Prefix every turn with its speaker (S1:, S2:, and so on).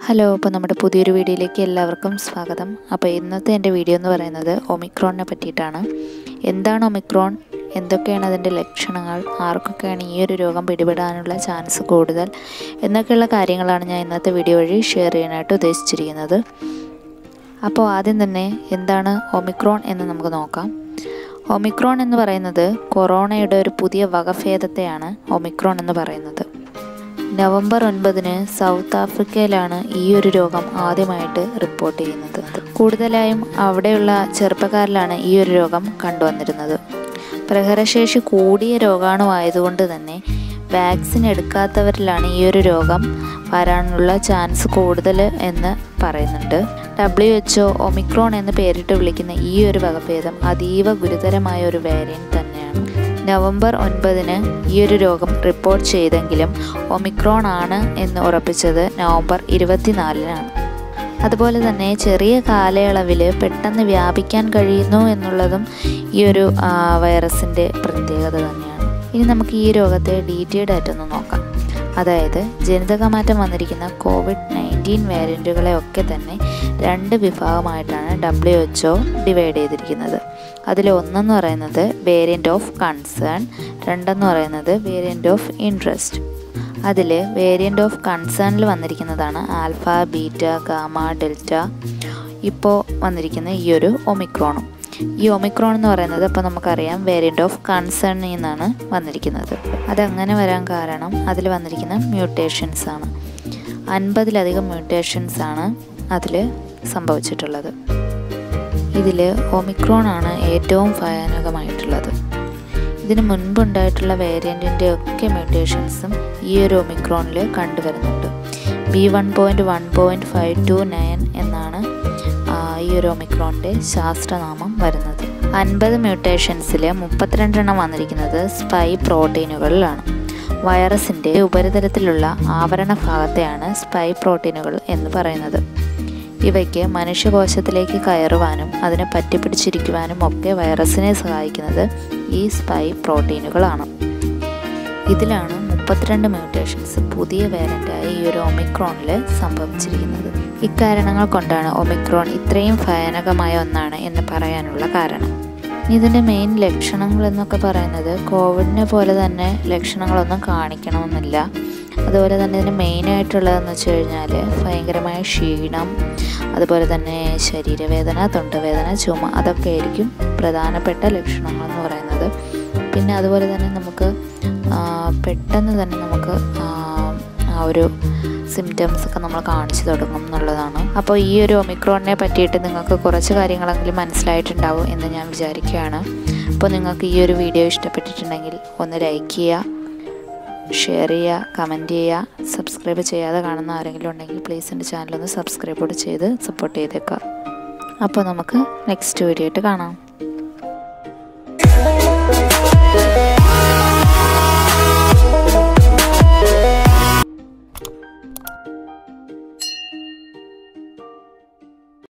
S1: hello അപ്പോൾ നമ്മുടെ പുതിയൊരു വീഡിയോയിലേക്ക് എല്ലാവർക്കും സ്വാഗതം അപ്പോൾ ഇന്നത്തെ എൻ്റെ വീഡിയോ എന്ന് പറയുന്നത് ഒമിക്രോണിനെ പറ്റിയിട്ടാണ് എന്താണ് ഒമിക്രോൺ എന്തൊക്കെയാണ് അതിൻ്റെ ലക്ഷണങ്ങൾ ആർക്കൊക്കെയാണ് ഈ ഒരു രോഗം പിടിപെടാനുള്ള ചാൻസ് കൂടുതൽ എന്നൊക്കെയുള്ള കാര്യങ്ങളാണ് ഞാൻ ഇന്നത്തെ വീഡിയോ വഴി ഷെയർ ചെയ്യാനായിട്ട് ഉദ്ദേശിച്ചിരിക്കുന്നത് അപ്പോൾ ആദ്യം തന്നെ എന്താണ് ഒമിക്രോൺ എന്ന് നമുക്ക് നോക്കാം ഒമിക്രോൺ എന്ന് പറയുന്നത് കൊറോണയുടെ ഒരു പുതിയ വകഭേദത്തെയാണ് ഒമിക്രോൺ എന്ന് പറയുന്നത് നവംബർ ഒൻപതിന് സൗത്ത് ആഫ്രിക്കയിലാണ് ഈ ഒരു രോഗം ആദ്യമായിട്ട് റിപ്പോർട്ട് ചെയ്യുന്നത് കൂടുതലായും അവിടെയുള്ള ചെറുപ്പക്കാരിലാണ് ഈ ഒരു രോഗം കണ്ടുവന്നിരുന്നത് പ്രഹരശേഷി കൂടിയ രോഗാണുവായതുകൊണ്ട് തന്നെ വാക്സിൻ എടുക്കാത്തവരിലാണ് ഈ ഒരു രോഗം വരാനുള്ള ചാൻസ് കൂടുതൽ എന്ന് പറയുന്നുണ്ട് ഡബ്ല്യു എച്ച് ഒമിക്രോൺ എന്ന് പേരിട്ട് വിളിക്കുന്ന ഈ ഒരു വകഭേദം അതീവ ഗുരുതരമായ ഒരു വേരിയൻറ്റ് തന്നെയാണ് നവംബർ ഒൻപതിന് ഈ ഒരു രോഗം റിപ്പോർട്ട് ചെയ്തെങ്കിലും ഒമിക്രോൺ ആണ് എന്ന് ഉറപ്പിച്ചത് നവംബർ ഇരുപത്തിനാലിനാണ് അതുപോലെ തന്നെ ചെറിയ കാലയളവിൽ പെട്ടെന്ന് വ്യാപിക്കാൻ കഴിയുന്നു എന്നുള്ളതും ഈ ഒരു വൈറസിൻ്റെ പ്രത്യേകത തന്നെയാണ് ഇനി നമുക്ക് ഈ രോഗത്തെ ഡീറ്റെയിൽഡ് ആയിട്ടൊന്ന് നോക്കാം അതായത് ജനിതകമാറ്റം വന്നിരിക്കുന്ന കോവിഡ് നയൻറ്റീൻ വേരിയൻറ്റുകളെ ഒക്കെ തന്നെ രണ്ട് വിഭാഗമായിട്ടാണ് ഡബ്ല്യു എച്ച് ഒ ഡിവൈഡ് ചെയ്തിരിക്കുന്നത് അതിൽ ഒന്നെന്ന് പറയുന്നത് വേരിയൻ്റ് ഓഫ് കൺസേൺ രണ്ടെന്ന് പറയുന്നത് വേരിയൻ്റ് ഓഫ് ഇൻട്രസ്റ്റ് അതിൽ വേരിയൻ്റ് ഓഫ് കൺസേണിൽ വന്നിരിക്കുന്നതാണ് ആൽഫ ബീറ്റ ഗാമ ഡെൽറ്റ ഇപ്പോൾ വന്നിരിക്കുന്ന ഈ ഒരു ഒമിക്രോണും ഈ ഒമിക്രോൺ എന്ന് പറയുന്നത് ഇപ്പോൾ നമുക്കറിയാം വേരിയൻ്റ് ഓഫ് കൺസേണിൽ നിന്നാണ് വന്നിരിക്കുന്നത് അതങ്ങനെ വരാൻ കാരണം അതിൽ വന്നിരിക്കുന്ന മ്യൂട്ടേഷൻസ് ആണ് അൻപതിലധികം മ്യൂട്ടേഷൻസ് ആണ് അതിൽ സംഭവിച്ചിട്ടുള്ളത് ഇതിൽ ഒമിക്രോൺ ആണ് ഏറ്റവും ഭയാനകമായിട്ടുള്ളത് ഇതിന് മുൻപുണ്ടായിട്ടുള്ള വേരിയൻറ്റിൻ്റെ ഒക്കെ മ്യൂട്ടേഷൻസും ഈ ഒരു ഒമിക്രോണിൽ കണ്ടുവരുന്നുണ്ട് B one point one point five two nine എന്നാണ് ഈ ഒരു ഒമിക്രോണിൻ്റെ ശാസ്ത്രനാമം വരുന്നത് അൻപത് മ്യൂട്ടേഷൻസിൽ മുപ്പത്തിരണ്ടെണ്ണം വന്നിരിക്കുന്നത് സ്പൈ പ്രോട്ടീനുകളിലാണ് വൈറസിൻ്റെ ഉപരിതലത്തിലുള്ള ആവരണ ഭാഗത്തെയാണ് സ്പൈ പ്രോട്ടീനുകൾ എന്ന് പറയുന്നത് ഇവയ്ക്ക് മനുഷ്യകോശത്തിലേക്ക് കയറുവാനും അതിനെ പറ്റിപ്പിടിച്ചിരിക്കുവാനും ഒക്കെ വൈറസിനെ സഹായിക്കുന്നത് ഈ സ്പൈ പ്രോട്ടീനുകളാണ് ഇതിലാണ് മുപ്പത്തിരണ്ട് മ്യൂട്ടേഷൻസ് പുതിയ വേരൻ്റായ ഈ ഒരു ഒമിക്രോണിൽ സംഭവിച്ചിരിക്കുന്നത് ഇക്കാരണങ്ങൾ കൊണ്ടാണ് ഒമിക്രോൺ ഇത്രയും ഭയാനകമായ ഒന്നാണ് എന്ന് പറയാനുള്ള കാരണം ഇതിൻ്റെ മെയിൻ ലക്ഷണങ്ങൾ എന്നൊക്കെ പറയുന്നത് കോവിഡിനെ പോലെ തന്നെ ലക്ഷണങ്ങളൊന്നും കാണിക്കണമെന്നില്ല അതുപോലെ തന്നെ ഇതിന് മെയിനായിട്ടുള്ളതെന്ന് വെച്ച് കഴിഞ്ഞാൽ ഭയങ്കരമായ ക്ഷീണം അതുപോലെ തന്നെ ശരീരവേദന തൊണ്ടവേദന ചുമ അതൊക്കെ ആയിരിക്കും പ്രധാനപ്പെട്ട ലക്ഷണങ്ങളെന്ന് പറയുന്നത് പിന്നെ അതുപോലെ തന്നെ നമുക്ക് പെട്ടെന്ന് തന്നെ നമുക്ക് ആ ഒരു സിംറ്റംസ് ഒക്കെ നമ്മൾ കാണിച്ചു തുടങ്ങും എന്നുള്ളതാണ് അപ്പോൾ ഈ ഒരു ഒമിക്രോണിനെ പറ്റിയിട്ട് നിങ്ങൾക്ക് കുറച്ച് കാര്യങ്ങളെങ്കിലും മനസ്സിലായിട്ടുണ്ടാവും എന്ന് ഞാൻ വിചാരിക്കുകയാണ് അപ്പോൾ നിങ്ങൾക്ക് ഈ ഒരു വീഡിയോ ഇഷ്ടപ്പെട്ടിട്ടുണ്ടെങ്കിൽ ഒന്ന് ലൈക്ക് ചെയ്യുക ഷെയർ ചെയ്യുക കമൻറ്റ് ചെയ്യുക സബ്സ്ക്രൈബ് ചെയ്യാതെ കാണുന്ന ആരെങ്കിലും ഉണ്ടെങ്കിൽ പ്ലീസ് എൻ്റെ ചാനലൊന്ന് സബ്സ്ക്രൈബ് കൂടി ചെയ്ത് സപ്പോർട്ട് ചെയ്തേക്കുക അപ്പോൾ നമുക്ക് നെക്സ്റ്റ് വീഡിയോ ആയിട്ട് കാണാം